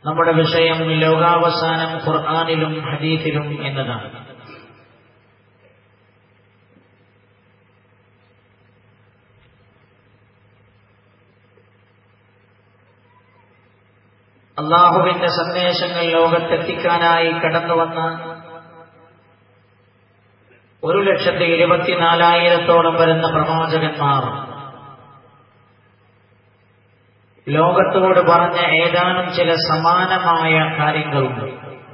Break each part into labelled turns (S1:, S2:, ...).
S1: നമ്മുടെ വിഷയം ലോകാവസാനം ഖുർആാനിലും ഹദീഫിലും എന്നതാണ് അള്ളാഹുവിന്റെ സന്ദേശങ്ങൾ ലോകത്തെത്തിക്കാനായി കടന്നുവന്ന ഒരു ലക്ഷത്തി ഇരുപത്തിനാലായിരത്തോളം വരുന്ന പ്രവാചകന്മാർ ലോകത്തോട് പറഞ്ഞ ഏതാനും ചില സമാനമായ കാര്യങ്ങളുണ്ട്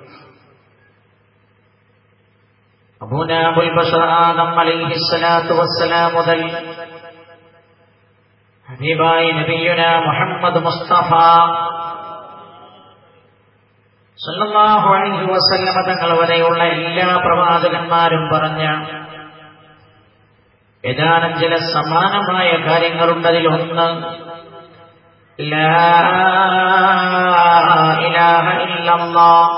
S1: അബൂനാബുൽ ബഷർ ആദം അലിഹിസ്സലാത്തു വസ്സലാം മുതൽ ഹബീബായി നബിയുന മുഹമ്മദ് മുസ്തഫ സല്ലല്ലാഹു അലൈഹി വസല്ലമ തങ്ങൾ വരെയുള്ള എല്ലാ പ്രവാചകന്മാരും പറഞ്ഞ ഏതാനും ചില സമാനമായ കാര്യങ്ങളുണ്ടതിൽ ഒന്ന് ലാ ഇലാഹ ഇല്ലല്ലാഹ്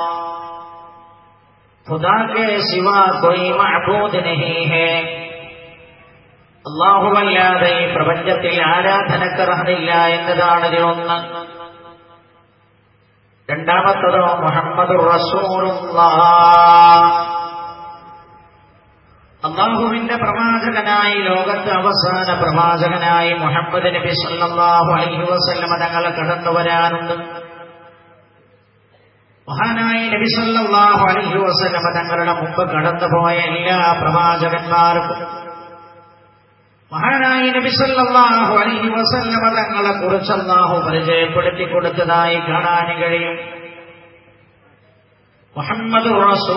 S1: खुदा के सिवा कोई महबूद नहीं है അള്ളാഹുവല്ലാതെ ഈ പ്രപഞ്ചത്തിൽ ആരാധനക്കർഹതയില്ല എന്നതാണ് ഇതിലൊന്ന് രണ്ടാമത്തതോ മുഹമ്മദ് അള്ളാഹുവിന്റെ പ്രവാചകനായി ലോകത്ത് അവസാന പ്രവാചകനായി മുഹമ്മദ് നബി സല്ലാഹു അലൈഹി വസല്ലമ തങ്ങൾ കടന്നു വരാനുണ്ട് മഹാനായ നബി സല്ലാഹു അലൈഹി വസല്ലമ തങ്ങളുടെ മുമ്പ് കടന്നുപോയ എല്ലാ പ്രവാചകന്മാർക്കും മഹാനായ നബി സല്ലാഹു അലൈഹി വസല്ലമ തങ്ങളെ കുറിച്ച് അള്ളാഹു പരിചയപ്പെടുത്തി കൊടുത്തതായി കാണാൻ കഴിയും മുഹമ്മദ്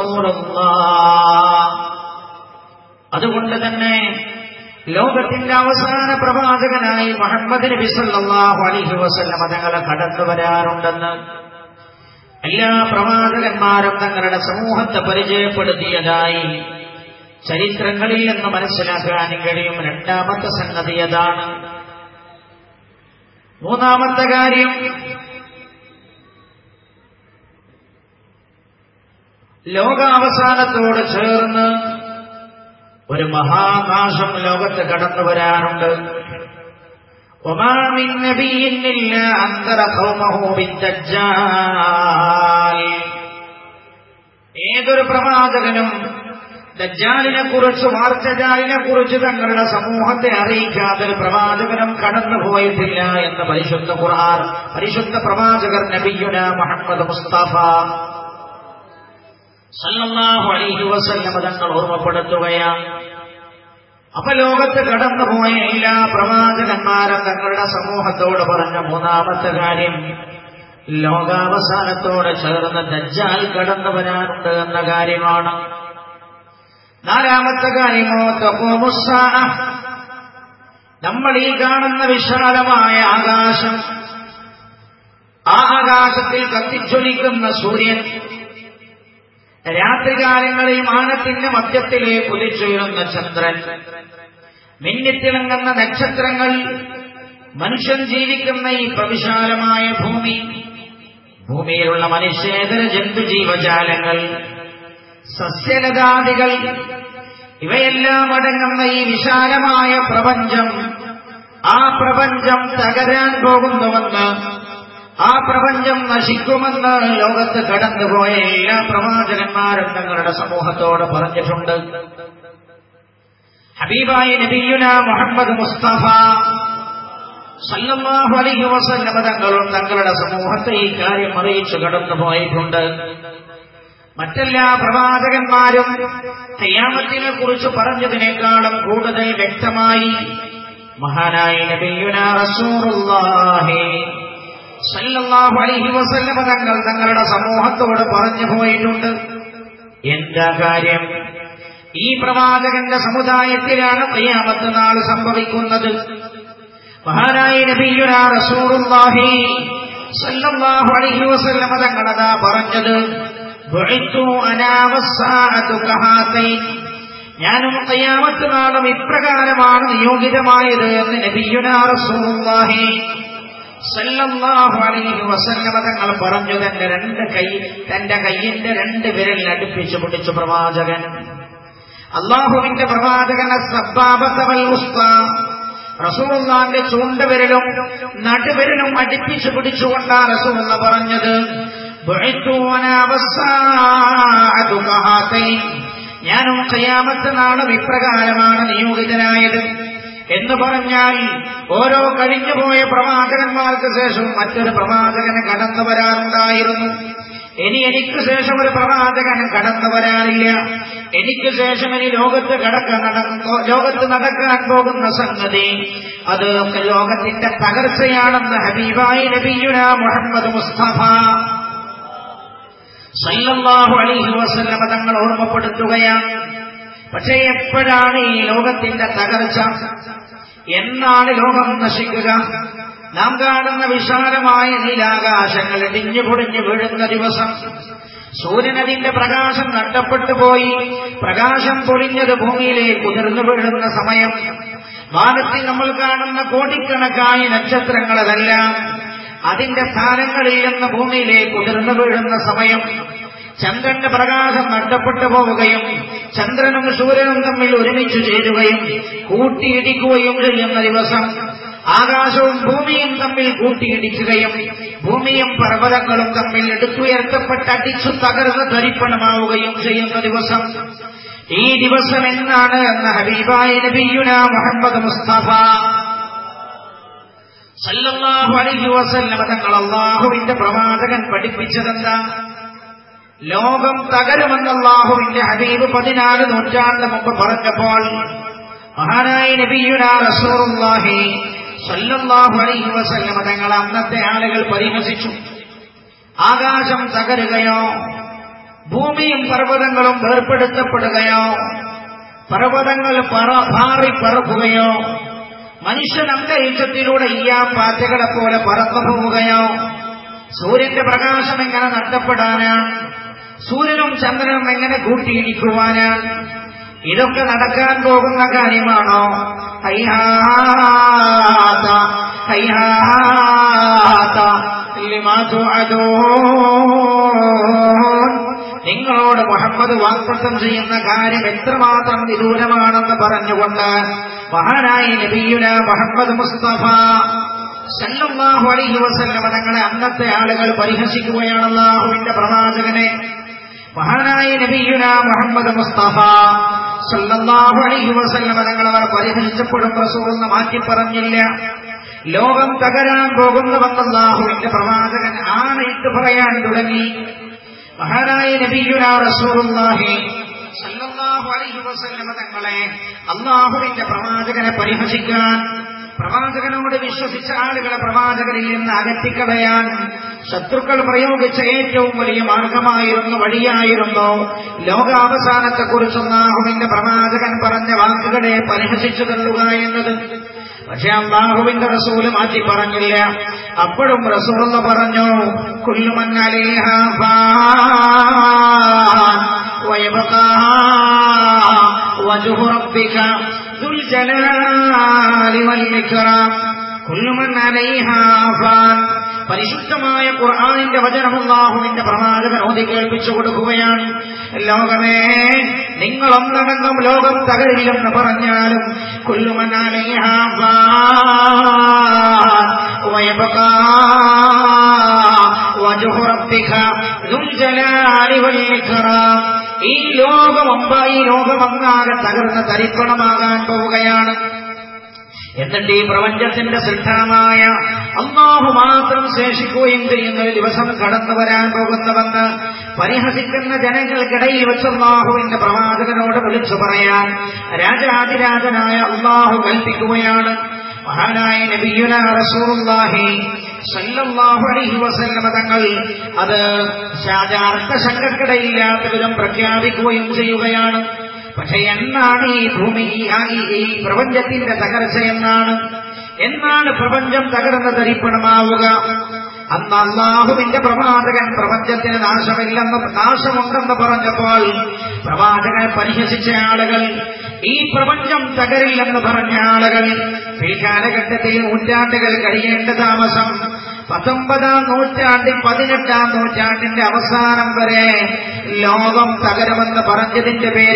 S1: അതുകൊണ്ട് തന്നെ ലോകത്തിന്റെ അവസാന പ്രവാചകനായി മുഹമ്മദ് നബി സല്ലാഹു അലൈഹി വസല്ലമ തങ്ങളെ കടന്നു വരാറുണ്ടെന്ന് എല്ലാ പ്രവാചകന്മാരും തങ്ങളുടെ സമൂഹത്തെ പരിചയപ്പെടുത്തിയതായി ചരിത്രങ്ങളിൽ നിന്ന് മനസ്സിലാക്കാൻ കഴിയും രണ്ടാമത്തെ സംഗതി അതാണ് മൂന്നാമത്തെ കാര്യം ലോകാവസാനത്തോട് ചേർന്ന് ഒരു മഹാനാശം ലോകത്ത് കടന്നു വരാനുണ്ട് وما من نبي إلا أنذر قومه بالدجال ഏതൊരു പ്രവാചകനും ദജ്ജാലിനെ കുറിച്ച് വാർത്തജാലിനെ കുറിച്ച് തങ്ങളുടെ സമൂഹത്തെ അറിയിക്കാതെ ഒരു പ്രവാചകനും കടന്നുപോയിട്ടില്ല എന്ന് പരിശുദ്ധ ഖുർആൻ പരിശുദ്ധ പ്രവാചകർ നബിയുന മുഹമ്മദ് മുസ്തഫ സല്ലല്ലാഹു അലൈഹി വസല്ലം തങ്ങൾ ഓർമ്മപ്പെടുത്തുകയാണ് അപ്പൊ ലോകത്ത് കടന്നുപോയ എല്ലാ പ്രവാചകന്മാരും തങ്ങളുടെ സമൂഹത്തോട് പറഞ്ഞ മൂന്നാമത്തെ കാര്യം ലോകാവസാനത്തോട് ചേർന്ന് ദജ്ജാൽ കടന്നു വരാനുണ്ട് എന്ന കാര്യമാണ് നാലാമത്തെ കാര്യമോ തപ്പോമുസ നമ്മൾ ഈ കാണുന്ന വിശാലമായ ആകാശം ആ ആകാശത്തിൽ കത്തിച്ചൊലിക്കുന്ന സൂര്യൻ രാത്രികാലങ്ങളിൽ മാനത്തിന്റെ മധ്യത്തിലെ കുതിച്ചുയരുന്ന ചന്ദ്രൻ മിന്നിത്തിളങ്ങുന്ന നക്ഷത്രങ്ങൾ മനുഷ്യൻ ജീവിക്കുന്ന ഈ പ്രവിശാലമായ ഭൂമി ഭൂമിയിലുള്ള മനുഷ്യേതര ജന്തുജീവജാലങ്ങൾ സസ്യലതാദികൾ ഇവയെല്ലാം അടങ്ങുന്ന ഈ വിശാലമായ പ്രപഞ്ചം ആ പ്രപഞ്ചം തകരാൻ പോകുന്നുവെന്ന് ആ പ്രപഞ്ചം നശിക്കുമെന്ന് ലോകത്ത് കടന്നുപോയ എല്ലാ പ്രവാചകന്മാരും തങ്ങളുടെ സമൂഹത്തോട് പറഞ്ഞിട്ടുണ്ട് ഹബീബായ നബിയുന മുഹമ്മദ് മുസ്തഫ സല്ലല്ലാഹു അലൈഹി വസല്ലമ തങ്ങളും തങ്ങളുടെ സമൂഹത്തെ ഈ കാര്യം അറിയിച്ചു കടന്നുപോയിട്ടുണ്ട് മറ്റെല്ലാ പ്രവാചകന്മാരും തയ്യാമത്തിനെ കുറിച്ച് പറഞ്ഞതിനേക്കാളും കൂടുതൽ വ്യക്തമായി മഹാനായ നബിയുന റസൂലുള്ളാഹി സല്ലല്ലാഹു അലൈഹി വസല്ലമ തങ്ങൾ തങ്ങളുടെ സമൂഹത്തോട് പറഞ്ഞു പോയിട്ടുണ്ട് എന്താ കാര്യം ഈ പ്രവാചകന്റെ സമുദായത്തിലാണ് തയ്യാമത്ത് നാൾ സംഭവിക്കുന്നത് മഹാനായ നബിയുന റസൂലുള്ളാഹി സല്ലല്ലാഹു അലൈഹി വസല്ലമ തങ്ങളതാ പറഞ്ഞത് ബുഇത്തു അനാ വസ്സാഅതു കഹാതൈൻ ഞാനും ഖിയാമത്ത് നാളും ഇപ്രകാരമാണ് നിയോഗിതമായത് എന്ന് നബിയുന റസൂലുള്ളാഹി സല്ലല്ലാഹു അലൈഹി വസല്ലമ തങ്ങൾ പറഞ്ഞു തന്റെ രണ്ട് കൈ തന്റെ കൈയിന്റെ രണ്ട് വിരൽ അടുപ്പിച്ചു പിടിച്ചു പ്രവാചകൻ അള്ളാഹുവിന്റെ പ്രവാചകൻ റസൂലുള്ളാന്റെ ചൂണ്ടുവിരലും നടുവിരലും അടുപ്പിച്ചു പിടിച്ചുകൊണ്ടാ റസൂലുള്ള പറഞ്ഞത് ബുഇത്തു വനാ വസ്സാഅതു കഹാതൈൻ. ഞാനും ഖിയാമത്ത് നാളും ഇപ്രകാരമാണ് നിയോഗിതനായത് എന്ന് പറഞ്ഞാൽ ഓരോ കഴിഞ്ഞുപോയ പ്രവാചകന്മാർക്ക് ശേഷം മറ്റൊരു പ്രവാചകന് കടന്നു വരാറുണ്ടായിരുന്നു ഇനി എനിക്ക് ശേഷം ഒരു പ്രവാചകൻ കടന്നു വരാനില്ല എനിക്ക് ശേഷം ഇനി ലോകത്ത് കടക്കാൻ നടക്കോ ലോകത്ത് നടക്കാൻ പോകുന്ന സംഗതി അത് ലോകത്തിന്റെ തകർച്ചയാണെന്ന് ഹബീബായി നബിയുന മുഹമ്മദ് മുസ്തഫ സല്ലല്ലാഹു അലൈഹി വസല്ലമ തങ്ങൾ ഓർമ്മപ്പെടുത്തുകയാണ് പക്ഷേ എപ്പോഴാണ് ഈ ലോകത്തിന്റെ തകർച്ച എന്നാണ് ലോകം നശിക്കുക നാം കാണുന്ന വിശാലമായ നീലാകാശങ്ങൾ ഇടിഞ്ഞു പൊടിഞ്ഞു വീഴുന്ന ദിവസം സൂര്യനതിന്റെ പ്രകാശം നഷ്ടപ്പെട്ടു പോയി പ്രകാശം പൊളിഞ്ഞത് ഭൂമിയിലേക്ക് ഉതിർന്നു വീഴുന്ന സമയം വാനത്തിൽ നമ്മൾ കാണുന്ന കോടിക്കണക്കായ നക്ഷത്രങ്ങളതെല്ലാം അതിന്റെ സ്ഥാനങ്ങളിൽ നിന്ന് ഭൂമിയിലേക്ക് ഉതിർന്നു വീഴുന്ന സമയം ചന്ദ്രന്റെ പ്രകാശം നഷ്ടപ്പെട്ടു പോവുകയും ചന്ദ്രനും സൂര്യനും തമ്മിൽ ഒരുമിച്ച് ചേരുകയും കൂട്ടിയിടിക്കുകയും ചെയ്യുന്ന ദിവസം ആകാശവും ഭൂമിയും തമ്മിൽ കൂട്ടിയിടിക്കുകയും ഭൂമിയും പർവ്വതങ്ങളും തമ്മിൽ എടുത്തുയർത്തപ്പെട്ട് അടിച്ചു തകർന്ന് ധരിപ്പണമാവുകയും ചെയ്യുന്ന ദിവസം ഈ ദിവസം എന്നാണ് എന്ന ഹബീബായ നബിയുന മുഹമ്മദ് മുസ്തഫ സല്ലല്ലാഹു അലൈഹി വസല്ലമ തങ്ങൾ അള്ളാഹുവിന്റെ പ്രവാചകൻ പഠിപ്പിച്ചതെന്താ ലോകം തകരുമെന്ന് അള്ളാഹുവിന്റെ ഹബീബ് പതിനാല് നൂറ്റാണ്ട് മുമ്പ് പറഞ്ഞപ്പോൾ മഹാനായ നബിയുന റസൂറുല്ലാഹി സല്ലല്ലാഹു അലൈഹി വസല്ലമ തങ്ങൾ അന്നത്തെ ആളുകൾ പരിഹസിച്ചു ആകാശം തകരുകയോ ഭൂമിയും പർവ്വതങ്ങളും വേർപ്പെടുത്തപ്പെടുകയോ പർവ്വതങ്ങൾ പറ പാറി പറക്കുകയോ മനുഷ്യൻ അന്തരീക്ഷത്തിലൂടെ ഈയാ പാറ്റകളെ പോലെ പറന്നു പോവുകയോ സൂര്യന്റെ പ്രകാശം എങ്ങനെ നഷ്ടപ്പെടാനാണ് സൂര്യനും ചന്ദ്രനും എങ്ങനെ കൂട്ടിയിടിക്കുവാനാണ് ഇതൊക്കെ നടക്കാൻ പോകുന്ന കാര്യമാണോ ഹൈഹാത്ത ഹൈഹാത്ത ലിമാ തുഅദൂൻ. നിങ്ങളോട് മുഹമ്മദ് വാക്തത്വം ചെയ്യുന്ന കാര്യം എത്രമാത്രം വിദൂരമാണെന്ന് പറഞ്ഞുകൊണ്ട് മഹാനായ നബിയുന മുഹമ്മദ് മുസ്തഫ സല്ലല്ലാഹു അലൈഹി വസല്ലമ തങ്ങളെ അന്നത്തെ ആളുകൾ പരിഹസിക്കുകയാണ് അള്ളാഹുവിന്റെ പ്രവാചകനെ മഹാനായ നബിയുന മുഹമ്മദ് മുസ്തഫ സല്ലല്ലാഹു അലൈഹി വസല്ലമ തങ്ങൾ അവർ പരിഹസിച്ചപ്പോഴും റസൂൽ മാറ്റി പറഞ്ഞില്ല ലോകം തകരാൻ പോകുന്നുവെന്ന് അള്ളാഹുവിന്റെ പ്രവാചകൻ ആണയിട്ട് പറയാൻ തുടങ്ങി മഹാനായ നബിയുന റസൂലുള്ളാഹി സല്ലല്ലാഹു അലൈഹി വസല്ലമ തങ്ങളെ അള്ളാഹുവിന്റെ പ്രവാചകനെ പരിഹസിക്കാൻ പ്രവാചകനോട് വിശ്വസിച്ച ആളുകളെ പ്രവാചകരിൽ നിന്ന് അകറ്റിക്കളയാൻ ശത്രുക്കൾ പ്രയോഗിച്ച ഏറ്റവും വലിയ മാർഗമായിരുന്നു വഴിയായിരുന്നു ലോകാവസാനത്തെക്കുറിച്ച് അള്ളാഹുവിന്റെ പ്രവാചകൻ പറഞ്ഞ വാക്കുകളെ പരിഹസിച്ചു തള്ളുക എന്നത് പക്ഷെ അള്ളാഹുവിന്റെ റസൂല് മാറ്റി പറഞ്ഞില്ല അപ്പോഴും റസൂൽ പറഞ്ഞു കുല്ലുമന്നലേഹ وجه ربك ذو الجلال والإكرام كل من عليها فان പരിശുദ്ധമായ ഖുർആാനിന്റെ വചനമുള്ളാഹുവിന്റെ പ്രവാചകൻ ഓതി കേൾപ്പിച്ചു കൊടുക്കുകയാണ് ലോകമേ നിങ്ങളൊന്നടങ്കം ലോകം തകരില്ലെന്ന് പറഞ്ഞാലും ഈ ലോകമമ്പ ഈ ലോകമങ്ങാകെ തകർന്ന് തരിപ്പണമാകാൻ പോവുകയാണ് എന്നിട്ട് ഈ പ്രപഞ്ചത്തിന്റെ സിദ്ധമായ അള്ളാഹു മാത്രം ശേഷിക്കുകയും ചെയ്യുന്ന ഒരു ദിവസം കടന്നു വരാൻ പോകുന്നവെന്ന് പരിഹസിക്കുന്ന ജനങ്ങൾക്കിടയിൽ വെച്ച് അള്ളാഹുവിന്റെ പ്രവാചകനോട് വിളിച്ചു പറയാൻ രാജാതിരാജനായ അള്ളാഹു കൽപ്പിക്കുകയാണ് മഹാനായ നബിയുന റസൂലുള്ളാഹി സല്ലല്ലാഹു അലൈഹി വസല്ലമ തങ്ങൾ അത് അർത്ഥശങ്കക്കിടയില്ലാത്ത വിധം പ്രഖ്യാപിക്കുകയും ചെയ്യുകയാണ് പക്ഷെ എന്നാണ് ഈ ഭൂമി ഈ പ്രപഞ്ചത്തിന്റെ തകർച്ച എന്നാണ് എന്നാണ് പ്രപഞ്ചം തകർന്ന് തരിപ്പണമാവുക അന്ന് അള്ളാഹുവിന്റെ പ്രവാചകൻ പ്രപഞ്ചത്തിന് നാശമില്ലെന്ന് നാശമുണ്ടെന്ന് പറഞ്ഞപ്പോൾ പ്രവാചകനെ പരിഹസിച്ച ആളുകൾ ഈ പ്രപഞ്ചം തകരില്ലെന്ന് പറഞ്ഞ ആളുകൾ പിൽക്കാലഘട്ടത്തിൽ നൂറ്റാണ്ടുകൾ കഴിയേണ്ട താമസം പത്തൊമ്പതാം നൂറ്റാണ്ടിൽ പതിനെട്ടാം നൂറ്റാണ്ടിന്റെ അവസാനം വരെ ലോകം തകരുമെന്ന് പറഞ്ഞതിന്റെ പേരിൽ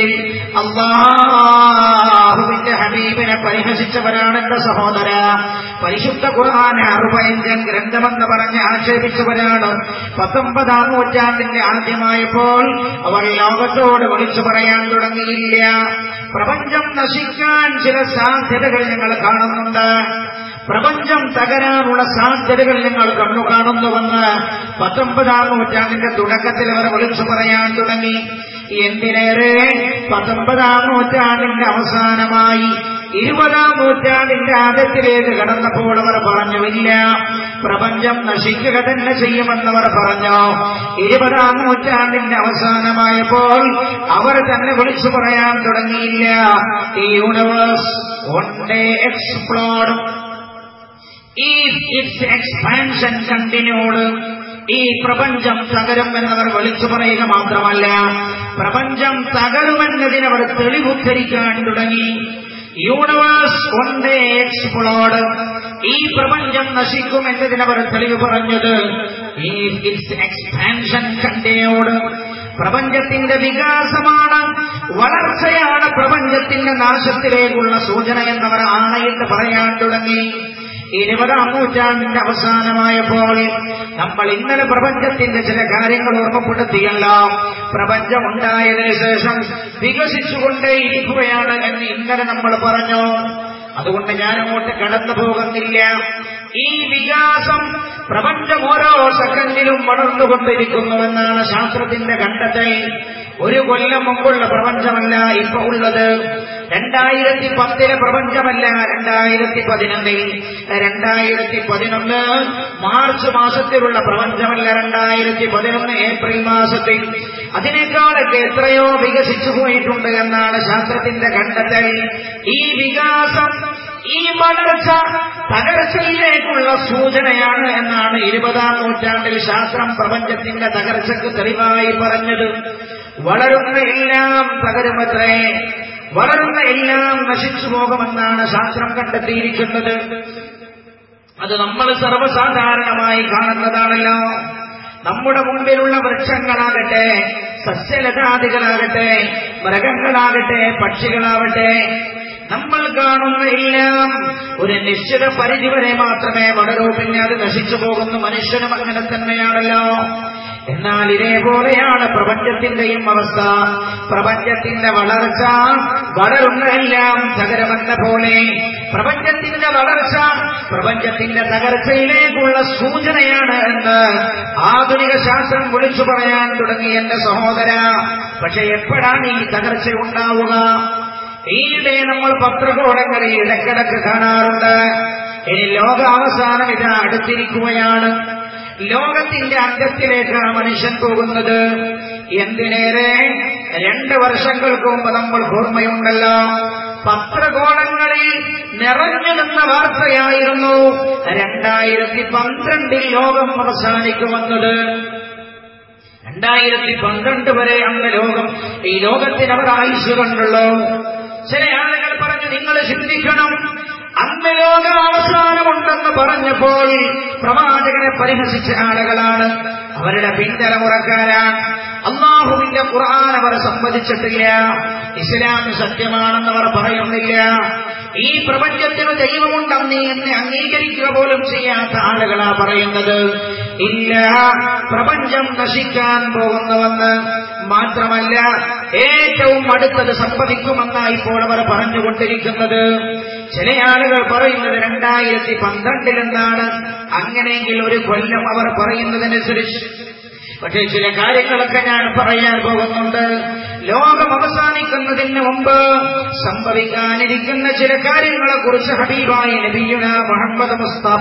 S1: അള്ളാഹുവിന്റെ ഹബീബിനെ പരിഹസിച്ചവരാണ് എന്റെ സഹോദര പരിശുദ്ധ ഖുർആാനെ അറുപയഞ്ചൻ ഗ്രന്ഥമെന്ന് പറഞ്ഞ് ആക്ഷേപിച്ചവരാണ് പത്തൊമ്പതാം നൂറ്റാണ്ടിന്റെ ആദ്യമായപ്പോൾ അവർ ലോകത്തോട് വിളിച്ചു പറയാൻ തുടങ്ങിയില്ല പ്രപഞ്ചം നശിക്കാൻ ചില സാധ്യതകൾ ഞങ്ങൾ കാണുന്നുണ്ട് പ്രപഞ്ചം തകരാനുള്ള സാധ്യതകൾ നിങ്ങൾ കണ്ണു കാണുന്നുവെന്ന് പത്തൊമ്പതാം നൂറ്റാണ്ടിന്റെ തുടക്കത്തിൽ അവർ വിളിച്ചു പറയാൻ തുടങ്ങി എന്തിനേറെ പത്തൊമ്പതാം നൂറ്റാണ്ടിന്റെ അവസാനമായി ഇരുപതാം നൂറ്റാണ്ടിന്റെ ആദ്യത്തിലേക്ക് കടന്നപ്പോൾ അവർ പറഞ്ഞുമില്ല പ്രപഞ്ചം നശിക്കുക തന്നെ ചെയ്യുമെന്നവർ പറഞ്ഞു ഇരുപതാം നൂറ്റാണ്ടിന്റെ അവസാനമായപ്പോൾ അവർ തന്നെ വിളിച്ചു പറയാൻ തുടങ്ങിയില്ല ഈ യൂണിവേഴ്സ് വൺ ഡേ എക്സ്പ്ലോഡ് ഈ ഇറ്റ്സ് എക്സ്പാൻഷൻ കണ്ടിന്യൂഡ് ഈ പ്രപഞ്ചം തകരും എന്നവർ വിളിച്ചു പറയുക മാത്രമല്ല പ്രപഞ്ചം തകരുമെന്നതിനവർ തെളിവുദ്ധരിക്കാൻ തുടങ്ങി യൂണിവേഴ്സ് വൺ ഡേ എക്സ്പ്ലോഡ് ഈ പ്രപഞ്ചം നശിക്കുമെന്നതിനവർ തെളിവ് പറഞ്ഞത് ഈ ഇറ്റ്സ് എക്സ്പാൻഷൻ കണ്ടിന്യൂഡ് പ്രപഞ്ചത്തിന്റെ വികാസമാണ് വളർച്ചയാണ് പ്രപഞ്ചത്തിന്റെ നാശത്തിലേക്കുള്ള സൂചന എന്നവർ ആണയിട്ട് പറയാൻ തുടങ്ങി ഇരുപതാം നൂറ്റാണ്ടിന്റെ അവസാനമായപ്പോൾ നമ്മൾ ഇന്നലെ പ്രപഞ്ചത്തിന്റെ ചില കാര്യങ്ങൾ ഓർമ്മപ്പെടുത്തിയല്ലോ പ്രപഞ്ചം ഉണ്ടായതിനു ശേഷം വികസിച്ചുകൊണ്ടേയിരിക്കുകയാണ് എന്ന് ഇന്നലെ നമ്മൾ പറഞ്ഞു അതുകൊണ്ട് ഞാൻ അങ്ങോട്ട് കടന്നു പോകുന്നില്ല ഈ വികാസം പ്രപഞ്ചം ഓരോ സെക്കൻഡിലും വളർന്നുകൊണ്ടിരിക്കുന്നുവെന്നാണ് ശാസ്ത്രത്തിന്റെ കണ്ടെത്തൽ ഒരു കൊല്ലം മുമ്പുള്ള പ്രപഞ്ചമല്ല ഇപ്പൊ ഉള്ളത് രണ്ടായിരത്തി പത്തിലെ പ്രപഞ്ചമല്ല രണ്ടായിരത്തി പതിനൊന്നിൽ രണ്ടായിരത്തി പതിനൊന്ന് മാർച്ച് മാസത്തിലുള്ള പ്രപഞ്ചമല്ല രണ്ടായിരത്തി പതിനൊന്ന് ഏപ്രിൽ മാസത്തിൽ അതിനേക്കാളൊക്കെ എത്രയോ വികസിച്ചു പോയിട്ടുണ്ട് എന്നാണ് ശാസ്ത്രത്തിന്റെ കണ്ടെത്തൽ ഈ വികാസം ഈ വളർച്ച തകർച്ചയിലേക്കുള്ള സൂചനയാണ് എന്നാണ് ഇരുപതാം നൂറ്റാണ്ടിൽ ശാസ്ത്രം പ്രപഞ്ചത്തിന്റെ തകർച്ചക്ക് തെളിവായി പറഞ്ഞത് വളരുന്ന എല്ലാം തകരുമത്രേ വളരുന്ന എല്ലാം നശിച്ചു പോകുമെന്നാണ് ശാസ്ത്രം കണ്ടെത്തിയിരിക്കുന്നത് അത് നമ്മൾ സർവ്വസാധാരണമായി കാണുന്നതാണല്ലോ നമ്മുടെ മുമ്പിലുള്ള വൃക്ഷങ്ങളാകട്ടെ സസ്യലതാദികളാകട്ടെ മൃഗങ്ങളാകട്ടെ പക്ഷികളാവട്ടെ നമ്മൾ കാണുന്ന എല്ലാം ഒരു നിശ്ചിത പരിധി വരെ മാത്രമേ വളരൂ പിന്നെ അത് നശിച്ചു പോകുന്ന മനുഷ്യനും അങ്ങനെ തന്നെയാണല്ലോ എന്നാൽ ഇതേപോലെയാണ് പ്രപഞ്ചത്തിന്റെയും അവസ്ഥ പ്രപഞ്ചത്തിന്റെ വളർച്ച വളരുന്ന എല്ലാം തകരമെന്ന പോലെ പ്രപഞ്ചത്തിന്റെ വളർച്ച പ്രപഞ്ചത്തിന്റെ തകർച്ചയിലേക്കുള്ള സൂചനയാണ് എന്ന് ആധുനിക ശാസ്ത്രം വിളിച്ചു പറയാൻ തുടങ്ങി എന്റെ സഹോദര പക്ഷെ എപ്പോഴാണ് ഈ തകർച്ച ഉണ്ടാവുക ഈയിടെ നമ്മൾ പത്രകോടങ്ങളിൽ ഇടക്കിടക്ക് കാണാറുണ്ട് ഇനി ലോകാവസാനം ഇത് അടുത്തിരിക്കുകയാണ് ലോകത്തിന്റെ അന്തത്തിലേക്കാണ് മനുഷ്യൻ പോകുന്നത് എന്തിനേറെ രണ്ട് വർഷങ്ങൾക്ക് മുമ്പ് നമ്മൾ ഓർമ്മയുണ്ടല്ലോ പത്രകോണങ്ങളിൽ നിറഞ്ഞു നിന്ന വാർത്തയായിരുന്നു രണ്ടായിരത്തി പന്ത്രണ്ടിൽ ലോകം അവസാനിക്കുമെന്നത് രണ്ടായിരത്തി പന്ത്രണ്ട് വരെ അന്ന് ലോകം ഈ ലോകത്തിന് അവർ ആയുസ് കണ്ടുള്ളൂ ചില ആളുകൾ പറഞ്ഞു നിങ്ങൾ ചിന്തിക്കണം അന്ന് ലോക അവസാനമുണ്ടെന്ന് പറഞ്ഞപ്പോൾ പ്രവാചകനെ പരിഹസിച്ച ആളുകളാണ് അവരുടെ പിന്തലമുറക്കാരാണ് അള്ളാഹുവിന്റെ ഖുർആൻ അവർ സമ്മതിച്ചിട്ടില്ല ഇസ്ലാം സത്യമാണെന്ന് അവർ പറയുന്നില്ല ഈ പ്രപഞ്ചത്തിന് ദൈവമുണ്ടെന്ന് എന്നെ അംഗീകരിക്കുക പോലും ചെയ്യാത്ത ആളുകളാ പറയുന്നത് ഇല്ല പ്രപഞ്ചം നശിക്കാൻ പോകുന്നുവെന്ന് മാത്രമല്ല ഏറ്റവും അടുത്തത് സംഭവിക്കുമെന്നാണ് ഇപ്പോൾ അവർ പറഞ്ഞുകൊണ്ടിരിക്കുന്നത് ചില ആളുകൾ പറയുന്നത് രണ്ടായിരത്തി പന്ത്രണ്ടിലെന്നാണ് അങ്ങനെയെങ്കിൽ ഒരു കൊല്ലം അവർ പറയുന്നതനുസരിച്ച് പക്ഷേ ചില കാര്യങ്ങളൊക്കെ ഞാൻ പറയാൻ പോകുന്നുണ്ട് ലോകം അവസാനിക്കുന്നതിന് മുമ്പ് സംഭവിക്കാനിരിക്കുന്ന ചില കാര്യങ്ങളെ കുറിച്ച് ഹബീബായി നബിയുന മുഹമ്മദ് മുസ്തഫ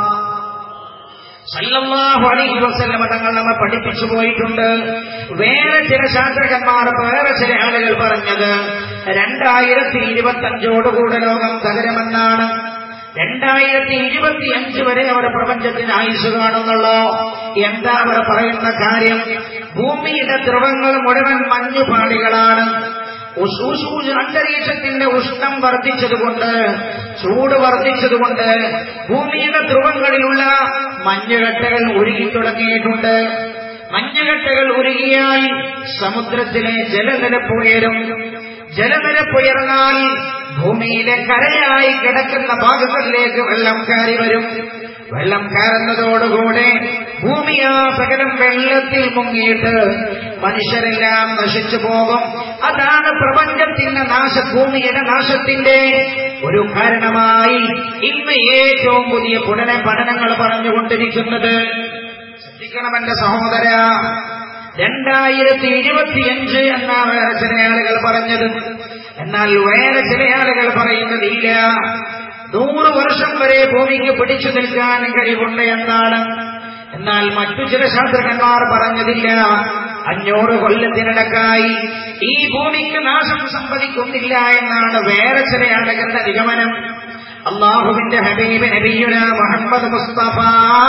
S1: സല്ലല്ലാഹു അലൈഹി വസല്ലമ തങ്ങൾ നമ്മെ പഠിപ്പിച്ചു പോയിട്ടുണ്ട് വേറെ ചില ശാസ്ത്രജ്ഞന്മാർ വേറെ ചില ആളുകൾ പറഞ്ഞത് രണ്ടായിരത്തി ഇരുപത്തഞ്ചോടുകൂടെ ലോകം തകരുമെന്നാണ് രണ്ടായിരത്തി ഇരുപത്തിയഞ്ച് വരെ അവർ പ്രപഞ്ചത്തിന് ആയുസ് കാണുന്നുള്ളൂ എന്താ അവർ പറയുന്ന കാര്യം ഭൂമിയുടെ ധ്രുവങ്ങൾ മുഴുവൻ മഞ്ഞുപാളികളാണ് അന്തരീക്ഷത്തിന്റെ ഉഷ്ണം വർദ്ധിച്ചതുകൊണ്ട് ചൂട് വർദ്ധിച്ചതുകൊണ്ട് ഭൂമിയുടെ ധ്രുവങ്ങളിലുള്ള മഞ്ഞുകട്ടകൾ ഉരുകി തുടങ്ങിയിട്ടുണ്ട് മഞ്ഞുകട്ടകൾ ഉരുകിയാൽ സമുദ്രത്തിലെ ജലനിരപ്പ് ഉയരും ജലനിരപ്പുയർന്നാൽ ഭൂമിയിലെ കരയായി കിടക്കുന്ന ഭാഗങ്ങളിലേക്ക് വെള്ളം കയറി വരും വെള്ളം കയറുന്നതോടുകൂടെ ഭൂമിയാ സകലം വെള്ളത്തിൽ മുങ്ങിയിട്ട് മനുഷ്യരെല്ലാം നശിച്ചു പോകും അതാണ് പ്രപഞ്ചത്തിന്റെ നാശ ഭൂമിയുടെ നാശത്തിന്റെ ഒരു കാരണമായി ഇന്ന് ഏറ്റവും പുതിയ പുനര പഠനങ്ങൾ പറഞ്ഞുകൊണ്ടിരിക്കുന്നത് ശ്രദ്ധിക്കണം എന്റെ സഹോദര രണ്ടായിരത്തി ഇരുപത്തിയഞ്ച് എന്നാണ് വേറെ ചില ആളുകൾ പറഞ്ഞത് എന്നാൽ വേറെ ചില ആളുകൾ പറയുന്നതില്ല നൂറ് വർഷം വരെ ഭൂമിക്ക് പിടിച്ചു നിൽക്കാൻ കഴിവുണ്ട് എന്നാണ് എന്നാൽ മറ്റു ചില ശാസ്ത്രജ്ഞന്മാർ പറഞ്ഞതില്ല അഞ്ഞൂറ് കൊല്ലത്തിനിടക്കായി ഈ ഭൂമിക്ക് നാശം സംഭവിക്കുന്നില്ല എന്നാണ് വേറെ ചില ആളുകളുടെ നിഗമനം അള്ളാഹുവിന്റെ ഹബീബ് നബിയുന മുഹമ്മദ് മുസ്തഫ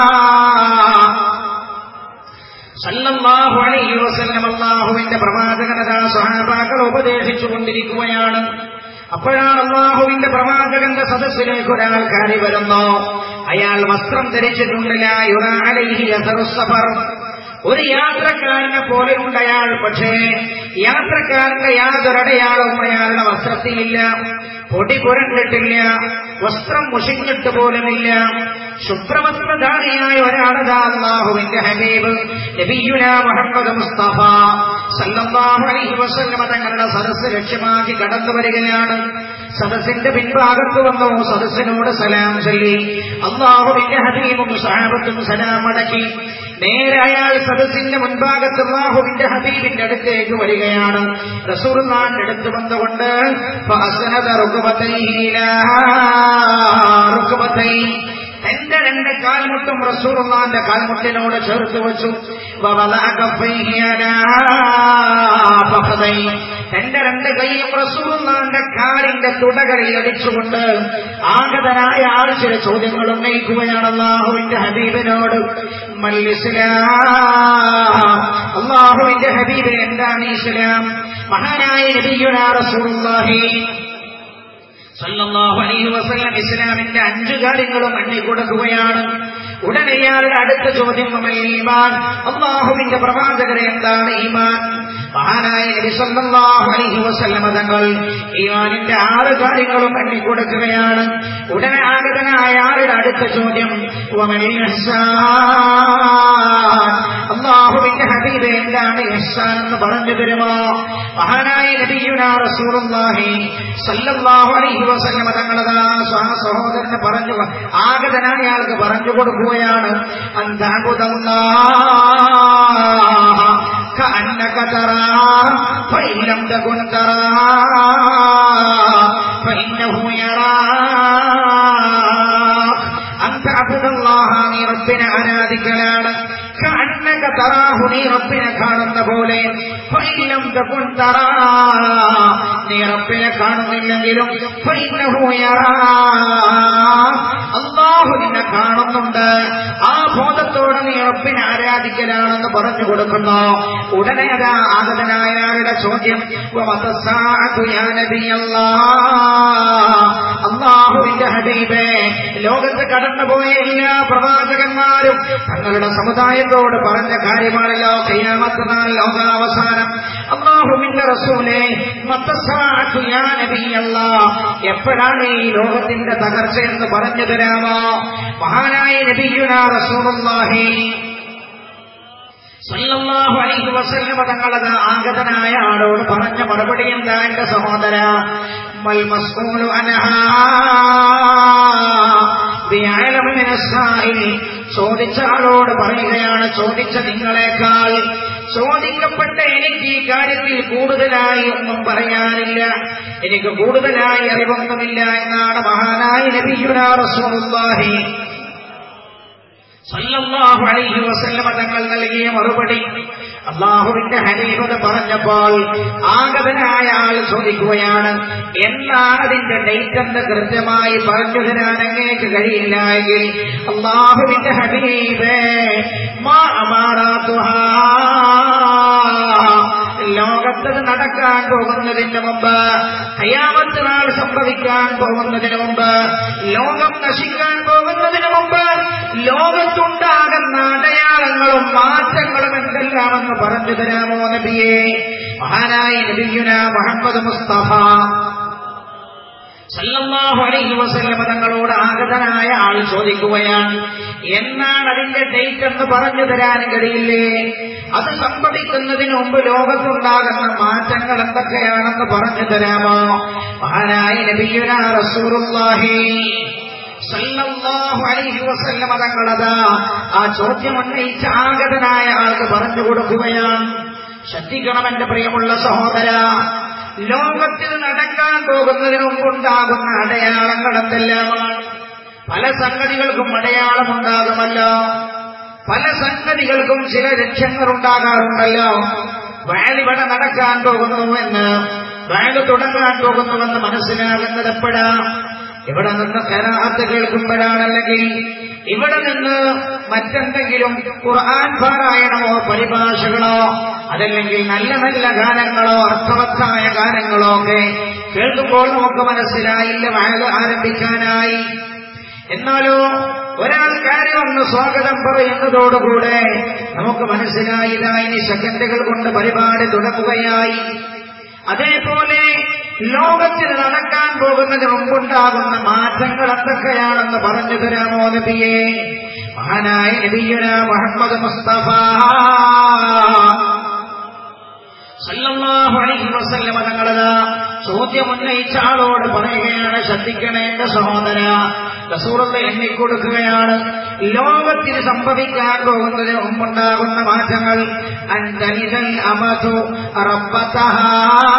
S1: സല്ലല്ലാഹു അലൈഹി വസല്ലം അള്ളാഹുവിന്റെ പ്രവാചകനത സ്വഹാബാക്കൾ ഉപദേശിച്ചു കൊണ്ടിരിക്കുകയാണ് അപ്പോഴാണ് അള്ളാഹുവിന്റെ പ്രവാചകന്റെ സദസ്സിലേക്ക് ഒരാൾ കയറി വരുന്നു അയാൾ വസ്ത്രം ധരിച്ചിട്ടുണ്ടില്ല സഫർ ഒരു യാത്രക്കാരനെ പോലെയുണ്ട് അയാൾ പക്ഷേ യാത്രക്കാരന്റെ യാതൊരടയാളവും അയാളുടെ വസ്ത്രത്തിലില്ല പൊടി പുരണ്ടിട്ടില്ല വസ്ത്രം മുഷിഞ്ഞിട്ട് പോലുമില്ല ശുഭ്രവസ്ത്രധാരിയായ ഒരാളതാ അള്ളാഹുവിന്റെ ഹബീബ് നബിയുന മുഹമ്മദ് മുസ്തഫ സല്ലല്ലാഹു അലൈഹി വസല്ലമ തങ്ങളുടെ സദസ്സ് ലക്ഷ്യമാക്കി കടന്നു വരികയാണ് സദസ്സിന്റെ പിൻഭാഗത്ത് വന്നു സദസ്സിനോട് സലാം ചൊല്ലി അള്ളാഹുവിന്റെ ഹബീബും സഹാബത്തും സലാം അടക്കി നേരെ അയാൾ സദസ്സിന്റെ മുൻഭാഗത്ത് അള്ളാഹുവിന്റെ ഹബീബിന്റെ അടുത്തേക്ക് വരികയാണ് റസൂർനാന്റെ അടുത്ത് വന്നുകൊണ്ട് എന്റെ രണ്ട് കാൽമുട്ടും റസൂറുള്ളാന്റെ കാൽമുട്ടിനോട് ചേർത്ത് വെച്ചു എന്റെ രണ്ട് കൈയും റസൂറുള്ളാന്റെ കാലിന്റെ തുടകളിൽ അടിച്ചുകൊണ്ട് ആഗതനായ ആൾ ചില ചോദ്യങ്ങൾ ഉന്നയിക്കുകയാണ് അള്ളാഹുവിന്റെ ഹബീബിനോട് അള്ളാഹുവിന്റെ ഹബീബ് എന്താണ് ഇസ്ലാം മഹാനായ നബിയുന റസൂലുള്ളാഹി സല്ലല്ലാഹു അലൈഹി വസല്ലം ഇസ്ലാമിന്റെ അഞ്ചു കാര്യങ്ങളും എണ്ണിക്കൊടുക്കുകയാണ് ഉടനെ ഇയാളുടെ അടുത്ത ചോദ്യം ഈമാൻ അള്ളാഹുവിന്റെ പ്രവാചകരെ എന്താണ് ഈമാൻ മഹാനായ നബി സല്ലല്ലാഹു അലൈഹി വസല്ലം തങ്ങൾ ഈമാനിന്റെ ആറ് കാര്യങ്ങളും എണ്ണിക്കൊടുക്കുകയാണ് ഉടനെ ആഗതനായ ആളുടെ അടുത്ത ചോദ്യം അള്ളാഹുവിന്റെ ഹബീബ് എന്താണ് ഇഹ്സാൻ എന്ന് പറഞ്ഞു തരുമോ മഹാനായ നബിയുന റസൂലുള്ളാഹി സല്ലല്ലാഹു അലൈഹി വസല്ലം തങ്ങളതാ സഹോദരന് പറഞ്ഞു ആഗതനായ ആൾക്ക് പറഞ്ഞു കൊടുക്കുകയാണ് كأنك تراه فإن لم تكن تراه فإنه يراك أنت عبد الله നീ റബ്ബിനെ ആരാധിക്കലാണ് കണ്ണക തറാഹു നീ റബ്ബിനെ കാണുന്ന പോലെ ഫൈലം തകുൻ തറാ നീ റബ്ബിനെ കാണുന്നില്ലെങ്കിലും ഫൈനഹു യറാ അള്ളാഹു നിന്നെ കാണുന്നുണ്ട് ആ ബോധത്തോടെ നീ റബ്ബിനെ ആരാധിക്കലാണെന്ന് പറഞ്ഞു കൊടുക്കുന്നു ഉടനെ അതാ ആഗതനായ ആളുടെ ചോദ്യം അള്ളാഹുവിന്റെ ഹബീബേ ലോകത്ത് കടന്നുപോയ എല്ലാ പ്രവാചകന്മാരും തങ്ങളുടെ സമുദായത്തോട് പറഞ്ഞ കാര്യമാണല്ലോ കയ്യാമത്തനാൾ ലോകാവസാനം അള്ളാഹുവിന്റെ റസൂലെ എപ്പോഴാണ് ഈ ലോകത്തിന്റെ തകർച്ച എന്ന് പറഞ്ഞു തരാമോ മഹാനായ നബിയുന റസൂലുള്ളാഹി സല്ലല്ലാഹു അലൈഹി വസല്ലമ തങ്ങളത് ആഗതനായ ആളോട് പറഞ്ഞ മറുപടി എന്താ എന്റെ സഹോദര മൽ മസ്ഊലു അനഹാ ബിഅലമ മിനസ്സായിൽ ചോദിച്ച ആളോട് പറയുകയാണ് ചോദിച്ച നിങ്ങളെക്കാൾ ചോദിക്കപ്പെട്ട എനിക്ക് ഈ കാര്യത്തിൽ കൂടുതലായി ഒന്നും പറയാനില്ല എനിക്ക് കൂടുതലായി അറിവൊന്നുമില്ല എന്നാണ് മഹാനായ നബിയുന റസൂലുള്ളാഹി സല്ലല്ലാഹു അലൈഹി വസല്ലമ തങ്ങൾ നൽകിയ മറുപടി അള്ളാഹുവിന്റെ ഹനീഫത് പറഞ്ഞപ്പോൾ ആഗതനായ ആൾ ചോദിക്കുകയാണ് എന്താണ് അതിന്റെ ഡേറ്റ് എന്ന് കൃത്യമായി പറഞ്ഞു തരാൻ അങ്ങേക്ക് കഴിയില്ല എങ്കിൽ അള്ളാഹുവിന്റെ ഹബീബേ മാ അമാറാത്തുഹാ ലോകത്തത് നടക്കാൻ പോകുന്നതിന് മുമ്പ് ഹയാമത്ത് നാൾ സംഭവിക്കാൻ പോകുന്നതിന് മുമ്പ് ലോകം നശിക്കാൻ പോകുന്നതിന് മുമ്പ് ലോകത്തുണ്ടാകുന്ന അടയാളങ്ങളും മാറ്റങ്ങളും എന്തെല്ലാം എങ്ങനെയാണെന്ന് പറഞ്ഞു തരാമോ നബിയെ മഹാനായ നബിയുന മുഹമ്മദ് മുസ്തഫ സല്ലല്ലാഹു അലൈഹി വസല്ലമ തങ്ങളോട് ആഗതനായ ആൾ ചോദിക്കുകയാണ് എന്നാണ് അതിന്റെ ഡേറ്റ് എന്ന് പറഞ്ഞു തരാൻ കഴിയില്ലേ അത് സംഭവിക്കുന്നതിന് മുമ്പ് ലോകത്തുണ്ടാകുന്ന മാറ്റങ്ങൾ എന്തൊക്കെയാണെന്ന് പറഞ്ഞു തരാമോ മഹാനായ നബിയുന റസൂലുള്ളാഹി സല്ലല്ലാഹു അലൈഹി വസല്ലമ തങ്ങളതാ ആ ചോദ്യം ഉന്നയിച്ച ആഗതനായ ആൾക്ക് പറഞ്ഞു കൊടുക്കുകയാണ് ശ്രദ്ധിക്കണം എന്റെ പ്രിയമുള്ള സഹോദര ലോകത്തിൽ നടക്കാൻ പോകുന്നതിന് മുമ്പുണ്ടാകുന്ന അടയാളങ്ങൾ എന്തെല്ലാമാണ് പല സംഗതികൾക്കും അടയാളമുണ്ടാകുമല്ലോ പല സംഗതികൾക്കും ചില ലക്ഷ്യങ്ങൾ ഉണ്ടാകാറുണ്ടല്ലോ വയലിവിടെ നടക്കാൻ പോകുന്നുവെന്ന് വയല് തുടങ്ങാൻ പോകുന്നുവെന്ന് മനസ്സിലാകുന്നത് എപ്പോഴാ ഇവിടെ നിന്ന് കരാത്ത് കേൾക്കുമ്പോഴാണല്ലെങ്കിൽ ഇവിടെ നിന്ന് മറ്റെന്തെങ്കിലും ഖുർആൻ പാരായണമോ പരിഭാഷകളോ അതല്ലെങ്കിൽ നല്ല നല്ല ഗാനങ്ങളോ അർത്ഥവത്തായ ഗാനങ്ങളോ ഒക്കെ കേൾക്കുമ്പോൾ നമുക്ക് മനസ്സിലായില്ല വയൽ ആരംഭിക്കാനായി എന്നാലോ ഒരാൾ കാര്യം ഒന്ന് സ്വാഗതം പറയുന്നതോടുകൂടെ നമുക്ക് മനസ്സിലായി ഇതാ ഇനി സെക്കൻഡുകൾ കൊണ്ട് പരിപാടി തുടങ്ങുകയായി അതേപോലെ ലോകത്തിൽ നടക്കാൻ പോകുന്നതിന് മുമ്പുണ്ടാകുന്ന മാറ്റങ്ങൾ എന്തൊക്കെയാണെന്ന് പറഞ്ഞു തരാമോ നബിയെ മഹാനായ നബിയുന മുഹമ്മദ് മുസ്തഫ സല്ലല്ലാഹു അലൈഹി വസല്ലമ തങ്ങളത് ചോദ്യം ഉന്നയിച്ച ആളോട് പറയുകയാണ് ശ്രദ്ധിക്കണേ എന്റെ സഹോദര റസൂറുള്ള എണ്ണിക്കൊടുക്കുകയാണ് ലോകത്തിന് സംഭവിക്കാൻ പോകുന്നതിന് മുമ്പുണ്ടാകുന്ന മാറ്റങ്ങൾ അന്തലിതൽ അമതു റബ്ബതഹാ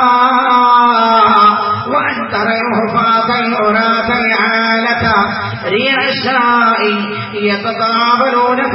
S1: وأن ترى الحفاظ العراة العالة ريعشاء يتطاولون في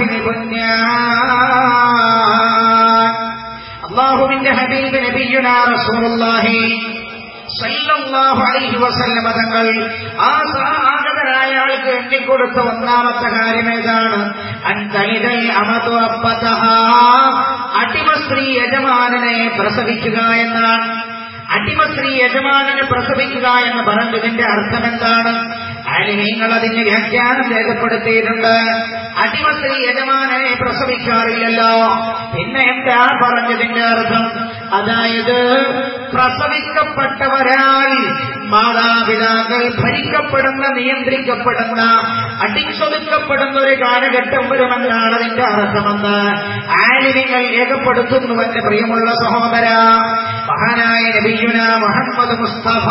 S1: البنيان അള്ളാഹുവിന്റെ ഹബീബ് നബിയുന റസൂലുള്ളാഹി സല്ലല്ലാഹു അലൈഹി വസല്ലമ തങ്ങൾ ആ ആഗതനായ ആൾക്ക് എണ്ണിക്കൊടുത്ത ഒന്നാമത്തെ കാര്യം ഏതാണ് അൻതലിതൽ അമതു റബ്ബതഹ അടിമ സ്ത്രീ യജമാനനെ പ്രസവിക്കുക എന്നാണ് അടിമ സ്ത്രീ യജമാനനെ പ്രസവിക്കുക എന്ന് പറഞ്ഞതിന്റെ അർത്ഥം എന്താണ് അലിമീങ്ങൾ അതിന് വ്യാഖ്യാനം രേഖപ്പെടുത്തിയിട്ടുണ്ട് അടിമ സ്ത്രീ യജമാനനെ പ്രസവിക്കാറില്ലല്ലോ പിന്നെ എന്താ പറഞ്ഞതിന്റെ അർത്ഥം അതായത് പ്രസവിക്കപ്പെട്ടവരാൽ മാതാപിതാക്കൾ ഭരിക്കപ്പെടുന്ന നിയന്ത്രിക്കപ്പെടുന്ന അടിച്ചൊതുക്കപ്പെടുന്ന ഒരു കാലഘട്ടം വരുമെന്നാണ് അതിന്റെ അർത്ഥമെന്ന് ആലിമികൾ രേഖപ്പെടുത്തുന്നുവെന്റെ പ്രിയമുള്ള സഹോദര മഹാനായ നബിയുന മുഹമ്മദ് മുസ്തഫ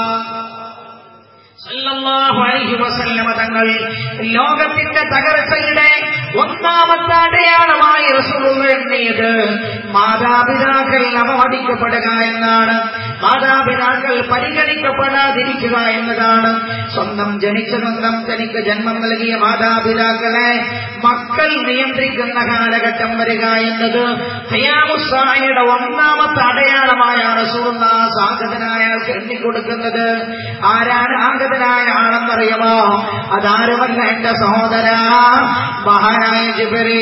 S1: സല്ലല്ലാഹു അലൈഹി വസല്ലമ തങ്ങൾ ലോകത്തിന്റെ തകർച്ചയുടെ ഒന്നാമത്തെ അടയാളമായി റസൂലുള്ള എണ്ണിയത് മാതാപിതാക്കൾ അവമതിക്കപ്പെടുക എന്നാണ് മാതാപിതാക്കൾ പരിഗണിക്കപ്പെടാതിരിക്കുക എന്നതാണ് സ്വന്തം ജനിച്ച സ്വന്തം തനിക്ക് ജന്മം നൽകിയ മാതാപിതാക്കളെ മക്കൾ നിയന്ത്രിക്കുന്ന കാലഘട്ടം വരിക എന്നത് ഹയാമുസായുടെ ഒന്നാമത്തെ അടയാളമായ റസൂലുള്ള സാഗതനായ ആൾക്ക് എണ്ണിക്കൊടുക്കുന്നത് ആരാണ് ആഗതനായ ആളെന്നറിയുമോ അതാരുമല്ല എന്റെ സഹോദര മഹാനായ ജിബരേ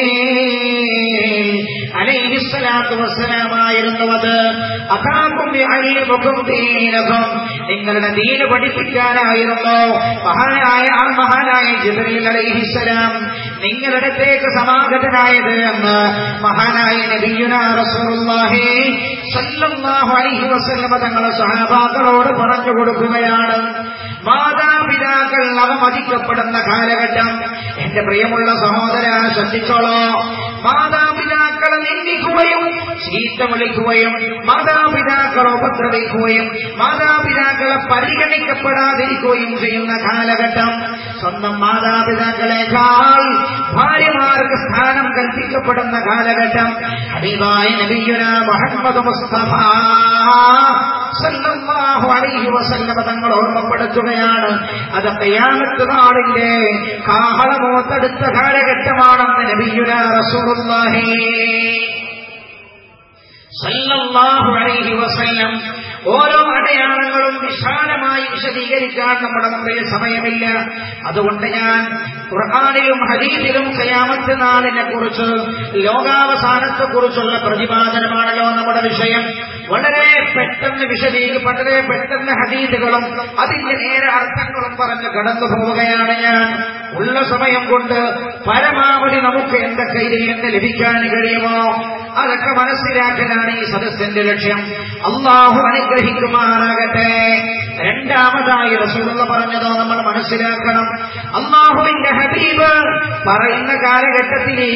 S1: അലൈഹിസ്സലാത്തു വസ്സലാമായിരുന്നു അത് അതാക്കും അഴിമുഖം ദീനകം നിങ്ങളുടെ ദീന് പഠിപ്പിക്കാനായിരുന്നു മഹാനായ ആ മഹാനായ ജിബരീൽ അലൈഹിസ്സലാം നിങ്ങളുടെ അടുത്തേക്ക് സമാഗതനായത് എന്ന് മഹാനായ നബിയുന റസൂലുള്ളാഹി സല്ലല്ലാഹു അലൈഹി വസല്ലമ തങ്ങളെ സഹാബാക്കളോട് പറഞ്ഞു കൊടുക്കുകയാണ് മാതാപിതാക്കൾ അവമതിക്കപ്പെടുന്ന കാലഘട്ടം എന്റെ പ്രിയമുള്ള സഹോദര ശ്രദ്ധിച്ചോളോ മാതാപിതാക്കളെ നിന്ദിക്കുകയും ചീത്ത വിളിക്കുകയും മാതാപിതാക്കളെ ഉപദ്രവിക്കുകയും മാതാപിതാക്കളെ പരിഗണിക്കപ്പെടാതിരിക്കുകയും ചെയ്യുന്ന കാലഘട്ടം സ്വന്തം മാതാപിതാക്കളെക്കാൾ ഭാര്യമാർക്ക് സ്ഥാനം കൽപ്പിക്കപ്പെടുന്ന കാലഘട്ടം ഹബീബായ നബിയുന മുഹമ്മദ് മുസ്തഫ സല്ലല്ലാഹു അലൈഹി വസല്ലമ തങ്ങൾ ഓർമ്മപ്പെടുത്തുകയാണ് അത് ഖിയാമത്ത് നാളിന്റെ കാഹളമോത്തടുത്ത കാലഘട്ടമാണെന്ന് നബിയുന റസൂലുള്ളാഹി സല്ലല്ലാഹു അലൈഹി വസല്ലം ഓരോ അടയാളങ്ങളും വിശാലമായി വിശദീകരിക്കാൻ നമ്മുടെ മുമ്പിൽ സമയമില്ല അതുകൊണ്ട് ഞാൻ ഖുർആാനിലും ഹദീസിലും ഖയാമത്ത് നാളിനെ കുറിച്ച് ലോകാവസാനത്തെ കുറിച്ചുള്ള പ്രതിപാദനമാണല്ലോ നമ്മുടെ വിഷയം വളരെ പെട്ടെന്ന് വിശദീക വളരെ പെട്ടെന്ന് ഹദീസുകളും അതിന്റെ നേരെ അർത്ഥങ്ങളും പറഞ്ഞ് കടന്നു പോവുകയാണ് ഞാൻ ഉള്ള സമയം കൊണ്ട് പരമാവധി നമുക്ക് എന്തൊക്കെ ഇതിൽ നിന്ന് ലഭിക്കാൻ കഴിയുമോ അതൊക്കെ മനസ്സിലാക്കലാണ് ഈ സദസ്സിന്റെ ലക്ഷ്യം അള്ളാഹു അനുഗ്രഹിക്കുമാറാകട്ടെ രണ്ടാമതായി റസൂലുള്ള പറഞ്ഞതോ നമ്മൾ മനസ്സിലാക്കണം അള്ളാഹുവിന്റെ ഹബീബ് പറയുന്ന കാലഘട്ടത്തിൽ ഈ